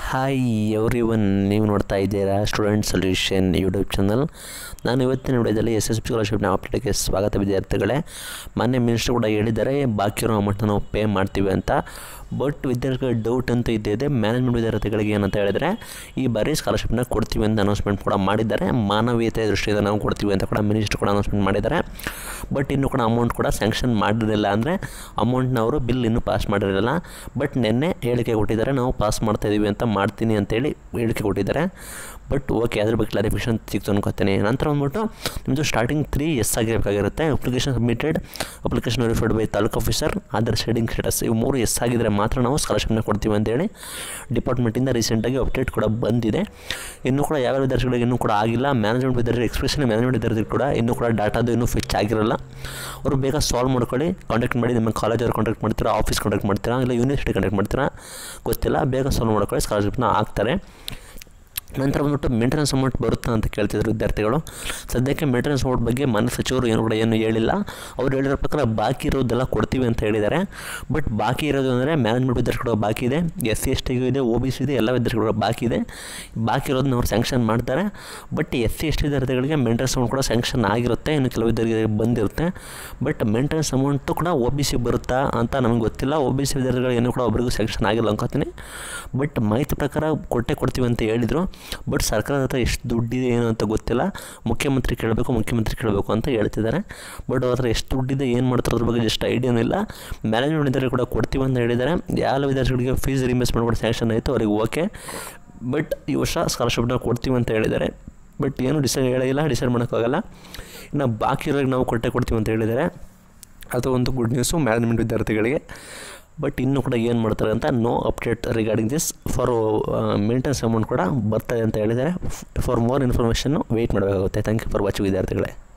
hi every one ನೀವು ನೋಡ್ತಾ ಇದ್ದೀರಾ ಸ್ಟೂಡೆಂಟ್ ಸೊಲ್ಯೂಷನ್ ಯೂಟ್ಯೂಬ್ ಚಾನಲ್ ನಾನು ಇವತ್ತಿನ ವಿಡಿಯೋದಲ್ಲಿ ಎಸ್ ಎಸ್ ಪಿ ಸ್ಕಾಲರ್ಶಿಪ್ನ ಅಪ್ಡೇಟ್ಗೆ ಸ್ವಾಗತ ವಿದ್ಯಾರ್ಥಿಗಳೇ ಮೊನ್ನೆ ಮಿನಿಸ್ಟರ್ ಕೂಡ ಹೇಳಿದ್ದಾರೆ ಬಾಕಿ ಇರೋ ಅಮೌಂಟ್ನ ನಾವು ಪೇ ಮಾಡ್ತೀವಿ ಅಂತ ಬಟ್ ವಿದ್ಯಾರ್ಥಿಗಳ ಡೌಟ್ ಅಂತೂ ಇದ್ದೇ ಇದೆ ಮ್ಯಾನೇಜ್ಮೆಂಟ್ ವಿದ್ಯಾರ್ಥಿಗಳಿಗೆ ಏನಂತ ಹೇಳಿದರೆ ಈ ಬಾರಿ ಸ್ಕಾಲರ್ಶಿಪ್ನ ಕೊಡ್ತೀವಿ ಅಂತ ಅನೌನ್ಸ್ಮೆಂಟ್ ಕೂಡ ಮಾಡಿದ್ದಾರೆ ಮಾನವೀಯತೆ ದೃಷ್ಟಿಯಿಂದ ನಾವು ಕೊಡ್ತೀವಿ ಅಂತ ಕೂಡ ಮಿನಿಸ್ಟರ್ ಕೂಡ ಅನೌನ್ಸ್ಮೆಂಟ್ ಮಾಡಿದ್ದಾರೆ ಬಟ್ ಇನ್ನೂ ಕೂಡ ಅಮೌಂಟ್ ಕೂಡ ಸ್ಯಾಂಕ್ಷನ್ ಮಾಡಿರಲಿಲ್ಲ ಅಂದರೆ ಅಮೌಂಟ್ನ ಅವರು ಬಿಲ್ ಇನ್ನೂ ಪಾಸ್ ಮಾಡಿರಲಿಲ್ಲ ಬಟ್ ನಿನ್ನೆ ಹೇಳಿಕೆ ಕೊಟ್ಟಿದ್ದಾರೆ ನಾವು ಪಾಸ್ ಮಾಡ್ತಾ ಇದ್ದೀವಿ ಅಂತ ಮಾಡ್ತೀನಿ ಅಂತೇಳಿ ಹೇಳಿಕೆ ಕೊಟ್ಟಿದ್ದಾರೆ ಬಟ್ ಓಕೆ ಅದ್ರ ಬಗ್ಗೆ ಕ್ಲಾರಿಫಿಕೇಷನ್ ಸಿಕ್ತು ಅನ್ಕೋತೀನಿ ನಂತರ ಬಂದ್ಬಿಟ್ಟು ನಿಮ್ಮದು ಸ್ಟಾರ್ಟಿಂಗ್ ತ್ರೀ ಎಸ್ ಆಗಿರಬೇಕಾಗಿರುತ್ತೆ application submitted application verified by taluk officer Aadhaar seeding status ಇವು ಮೂರು ಎಸ್ ಆಗಿದ್ರೆ ಮಾತ್ರ ನಾವು ಸ್ಕಾಲರ್ಶಿಪ್ನ ಕೊಡ್ತೀವಿ ಅಂತೇಳಿ ಡಿಪಾರ್ಟ್ಮೆಂಟಿಂದ ರೀಸೆಂಟಾಗಿ ಅಪ್ಡೇಟ್ ಕೂಡ ಬಂದಿದೆ ಇನ್ನೂ ಕೂಡ ಯಾವ ವಿದ್ಯಾರ್ಥಿಗಳಿಗೆ ಇನ್ನೂ ಕೂಡ ಆಗಿಲ್ಲ ಮ್ಯಾನೇಜ್ಮೆಂಟ್ ವಿದ್ಯಾರ್ಥಿ ಎಕ್ಸ್ಪ್ರೆಷನ್ ಮ್ಯಾನೇಜ್ಮೆಂಟ್ ವಿದ್ಯಾರ್ಥಿ ಕೂಡ ಇನ್ನೂ ಕೂಡ ಡಾಟಾದು ಇನ್ನೂ ಫಿಚ್ ಆಗಿರಲ್ಲ ಅವರು ಬೇಗ ಸಾಲ್ವ್ ಮಾಡ್ಕೊಳ್ಳಿ ಕಾಂಟ್ಯಾಕ್ಟ್ ಮಾಡಿ ನಿಮ್ಮ ಕಾಲೇಜವ್ರು ಕಾಂಟ್ಯಾಕ್ಟ್ ಮಾಡ್ತೀರಾ ಆಫೀಸ್ ಕಾಂಟ್ಯಾಕ್ಟ್ ಮಾಡ್ತೀರಾ ಇಲ್ಲ ಯೂನಿವರ್ಸಿಟಿ ಕಾಂಟ್ಯಾಕ್ಟ್ ಮಾಡ್ತೀರಾ ಗೊತ್ತಿಲ್ಲ ಬೇಗ ಸಾಲ್ವ್ ಮಾಡ್ಕೊಳ್ಳಿ ಸ್ಕಾಲರ್ಶಿಪ್ನ ಹಾಕ್ತಾರೆ ನಂತರ ಬಂದ್ಬಿಟ್ಟು ಮೇಂಟೆನೆನ್ಸ್ ಅಮೌಂಟ್ ಬರುತ್ತಾ ಅಂತ ಕೇಳ್ತಿದ್ರು ವಿದ್ಯಾರ್ಥಿಗಳು ಸದ್ಯಕ್ಕೆ ಮೇಂಟೆನೆನ್ಸ್ ಅಮೌಂಟ್ ಬಗ್ಗೆ ಮಾನ್ಯ ಸಚಿವರು ಏನು ಕೂಡ ಏನು ಹೇಳಿಲ್ಲ ಅವ್ರು ಹೇಳಿರೋ ಪ್ರಕಾರ ಬಾಕಿ ಇರೋದೆಲ್ಲ ಕೊಡ್ತೀವಿ ಅಂತ ಹೇಳಿದ್ದಾರೆ ಬಟ್ ಬಾಕಿ ಇರೋದು ಅಂದರೆ ಮ್ಯಾನೇಜ್ಮೆಂಟ್ ವಿದ್ಯಾರ್ಥಿಗಳು ಬಾಕಿ ಇದೆ ಎಸ್ ಸಿ ಎಸ್ ಟಿಗೂ ಇದೆ ಒ ಬಿ ಸಿ ಇದೆ ಎಲ್ಲ ವಿದ್ಯಾರ್ಥಿಗಳು ಬಾಕಿ ಇದೆ ಬಾಕಿ ಇರೋದನ್ನ ಅವ್ರು ಸ್ಯಾಂಕ್ಷನ್ ಮಾಡ್ತಾರೆ but S C S T ವಿದ್ಯಾರ್ಥಿಗಳಿಗೆ ಮೇಂಟೆನೆನ್ಸ್ ಅಮೌಂಟ್ ಕೂಡ ಸ್ಯಾಂಕ್ಷನ್ ಆಗಿರುತ್ತೆ ಇನ್ನು ಕೆಲವು ವಿದ್ಯಾರ್ಥಿಗಳಿಗೆ ಬಂದಿರುತ್ತೆ ಬಟ್ ಮೇಂಟೆನೆನ್ಸ್ ಅಮೌಂಟು ಕೂಡ ಒ ಬಿ ಸಿ ಬರುತ್ತಾ ಅಂತ ನಮಗೆ ಗೊತ್ತಿಲ್ಲ ಒ ಬಿ ಸಿ ವಿದ್ಯಾರ್ಥಿಗಳು ಏನೂ ಕೂಡ ಒಬ್ಬರಿಗೂ ಸ್ಯಾಂಕ್ಷನ್ ಆಗಿಲ್ಲ ಅನ್ಕೋತೀನಿ ಬಟ್ ಮಾಹಿತಿ ಪ್ರಕಾರ ಕೊಟ್ಟೆ ಕೊಡ್ತೀವಿ ಅಂತ ಹೇಳಿದರು ಬಟ್ ಸರ್ಕಾರದ ಹತ್ರ ಎಷ್ಟು ದುಡ್ಡಿದೆ ಏನು ಅಂತ ಗೊತ್ತಿಲ್ಲ ಮುಖ್ಯಮಂತ್ರಿ ಕೇಳಬೇಕು ಮುಖ್ಯಮಂತ್ರಿ ಕೇಳಬೇಕು ಅಂತ ಹೇಳ್ತಿದ್ದಾರೆ ಬಟ್ ಅವ್ರ ಹತ್ರ ಎಷ್ಟು ದುಡ್ಡಿದೆ ಏನು ಮಾಡ್ತಾರೆ ಅದ್ರ ಬಗ್ಗೆ ಜಸ್ಟ್ ಐಡಿಯಾನೂ ಇಲ್ಲ ಮ್ಯಾನೇಜ್ಮೆಂಟ್ ವಿದ್ಯಾರ್ಥಿ ಕೂಡ ಕೊಡ್ತೀವಿ ಅಂತ ಹೇಳಿದ್ದಾರೆ ಯಾವ ವಿದ್ಯಾರ್ಥಿಗಳಿಗೆ ಫೀಸ್ ರಿಮೇಸ್ಮೆಂಟ್ ಕೂಡ ಸ್ಯಾಂಕ್ಷನ್ ಆಯಿತು ಅವ್ರಿಗೆ ಓಕೆ ಬಟ್ ಈ ವರ್ಷ ಸ್ಕಾಲರ್ಶಿಪ್ನ ಕೊಡ್ತೀವಿ ಅಂತ ಹೇಳಿದ್ದಾರೆ ಬಟ್ ಏನು ಡಿಸೈಡ್ ಹೇಳಿಲ್ಲ ಡಿಸೈಡ್ ಮಾಡೋಕ್ಕಾಗಲ್ಲ ಇನ್ನು ಬಾಕಿ ಇರೋರಿಗೆ ನಾವು ಕೊಟ್ಟೆ ಕೊಡ್ತೀವಿ ಅಂತ ಹೇಳಿದ್ದಾರೆ ಅದು ಒಂದು ಗುಡ್ ನ್ಯೂಸು ಮ್ಯಾನೇಜ್ಮೆಂಟ್ ವಿದ್ಯಾರ್ಥಿಗಳಿಗೆ ಬಟ್ ಇನ್ನೂ ಕೂಡ ಏನು ಮಾಡ್ತಾರೆ ಅಂತ no update regarding this for maintenance amount ಕೂಡ ಬರ್ತಾರೆ ಅಂತ ಹೇಳಿದ್ದಾರೆ ಫಾರ್ ಮೋರ್ ಇನ್ಫಾರ್ಮೇಷನ್ನು ವೆಯ್ಟ್ ಮಾಡಬೇಕಾಗುತ್ತೆ ಥ್ಯಾಂಕ್ ಯು ಫಾರ್ ವಾಚಿಂಗ್ ವಿದ್ಯಾರ್ಥಿಗಳೇ